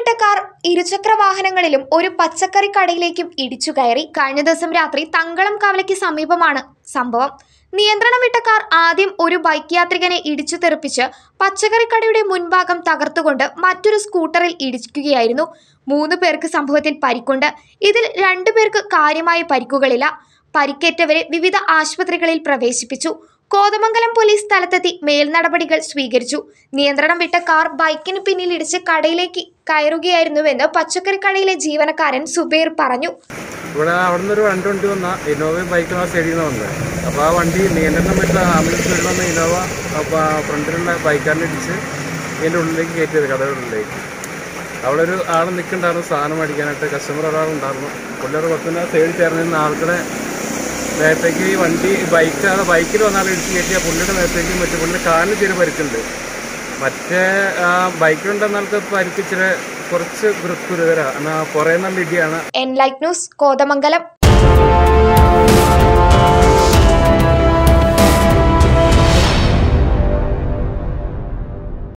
വിട്ട കാർ ഇരുചക്ര വാഹനങ്ങളിലും ഒരു പച്ചക്കറി കടയിലേക്കും ഇടിച്ചു കയറി കഴിഞ്ഞ ദിവസം രാത്രി തങ്കളം കവലയ്ക്ക് സമീപമാണ് സംഭവം നിയന്ത്രണം വിട്ട കാർ ആദ്യം ഒരു ബൈക്ക് യാത്രികനെ ഇടിച്ചു തെറിപ്പിച്ച് പച്ചക്കറി കടയുടെ മുൻഭാഗം തകർത്തുകൊണ്ട് മറ്റൊരു സ്കൂട്ടറിൽ ഇടിക്കുകയായിരുന്നു മൂന്ന് പേർക്ക് സംഭവത്തിൽ പരിക്കുണ്ട് ഇതിൽ രണ്ടു പേർക്ക് കാര്യമായ പരിക്കുകളില്ല പരിക്കേറ്റവരെ വിവിധ ആശുപത്രികളിൽ പ്രവേശിപ്പിച്ചു കോതമംഗലം പോലീസ് സ്ഥലത്തെത്തി മേൽനടപടികൾ സ്വീകരിച്ചു നിയന്ത്രണം വിട്ട കാർ ബൈക്കിന് പിന്നിൽ ഇടിച്ച് കടയിലേക്ക് കയറുകയായിരുന്നുവെന്ന് പച്ചക്കറി കടയിലെ ജീവനക്കാരൻ സുബൈർ പറഞ്ഞു ഇവിടെ അവിടെ നിന്ന് ഒരു രണ്ട് വണ്ടി വന്ന ഇന്നോവയും ബൈക്കും ആ സൈഡിൽ നിന്ന് വന്നത് അപ്പോൾ ആ വണ്ടി നിയന്ത്രണം വിട്ട ആംബുലൻസ് സൈഡിൽ വന്ന ഇന്നോവ അപ്പോൾ ഫ്രണ്ടിലുള്ള ബൈക്കാരനെ ഇടിച്ച് ഇതിൻ്റെ ഉള്ളിലേക്ക് കയറ്റിയത് കടയുടെ ഉള്ളിലേക്ക് അവിടെ ഒരു ആൾ നിൽക്കുന്നുണ്ടായിരുന്നു സാധനം മേടിക്കാനായിട്ട് കസ്റ്റമർ ഒരാളുണ്ടായിരുന്നു പുള്ളിയുടെ പത്തിന് സൈഡിൽ ചേർന്നിരുന്ന ആൾക്കുടെ നേരത്തേക്ക് ഈ വണ്ടി ബൈക്ക് ആ ബൈക്കിൽ വന്ന ആൾ ഇടിച്ച് കയറ്റിയ പുള്ളിയുടെ നേരത്തേക്ക് മറ്റേ പുള്ളിയുടെ കാലിന് ചെറിയ പരിക്കുണ്ട് മറ്റേ ആ ബൈക്കിലുണ്ടെന്ന ആൾക്ക് പരിക്ക് ഇച്ചിരി കുറച്ച് ഗുരുതര എന്നാൽ കുറേ നല്ല ഇടിയാണ് എൻ ലൈറ്റ് ന്യൂസ് കോതമംഗലം